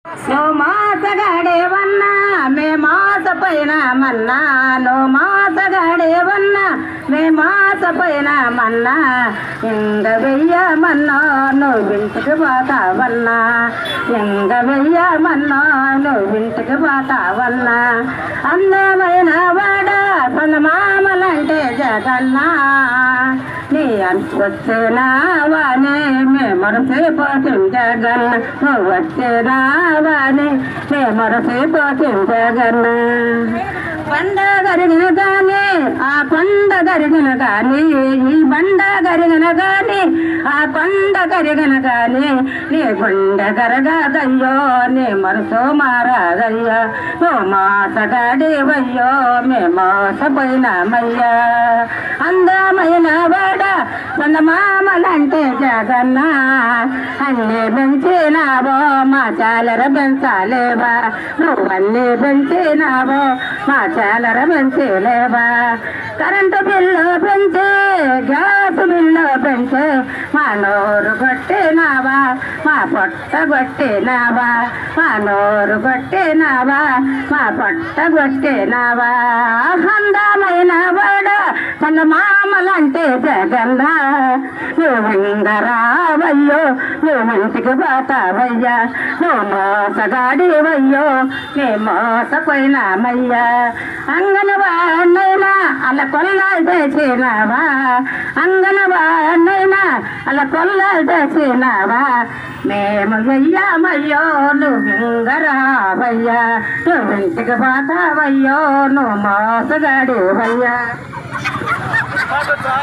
నువ్వు మోసగాడేవన్నా మే మోసపోయిన మన్నా నువ్వు మోసగాడేవన్నా మే మోసపోయిన మన్నా ఇంగ వెయ్యమన్నా నువ్వు ఇంటికి పోతావన్నా ఇంగ వెయ్యమన్నా నువ్వు ఇంటికి పోతావన్నా అందమైన వాడ మామలంటే జగన్నా నీ అంతొచ్చినావాని మే మరసిపోతుంది జగన్ నువ్వు వచ్చినావాని మే మరసిపోతుంది జగన్ బండ గరిగిన గాని ఆ కొండ గరిగిన గాని ఈ బండ గరిగిన గాని ఆ కొండ గరిగిన గాని నీ గుండె గరగదయ్యో నీ మనసు మారదయ్యా ఓ మోసగాడివయ్యో మే మోసపోయినామయ్యా అందమైన వాడ చందమామలంటే జగన్న అన్ని పెంచినావో మా చాలర పెంచాలేవా నువ్వు అన్ని పెంచినావో మా చాలర పెంచలేవా కరెంటు బిల్లు పెంచి గ్యాస్ బిల్లు పెంచి మా నోరు కొట్టినావా మా పొట్ట కొట్టినావా మా నోరు కొట్టినావా మా పొట్ట కొట్టినావా అందమైన వాడ తన మామలంటే జగన్న నువ్వు ఇంగరావయ్యో నువ్వు ఇంటికి పోతావయ్యా నువ్వు మోసగాడివయ్యో నీ మోసపోయినామయ్యా అంగనవాడినైనా అలా కొల్లాలు చేసినావా అంగనవాడినైనా అలా కొల్లాలు చేసినావా మేము వెయ్యామయ్యో నువ్వు ఇంగరావయ్యా నువ్వు ఇంటికి పోతావయ్యో నువ్వు మోసగాడివయ్యా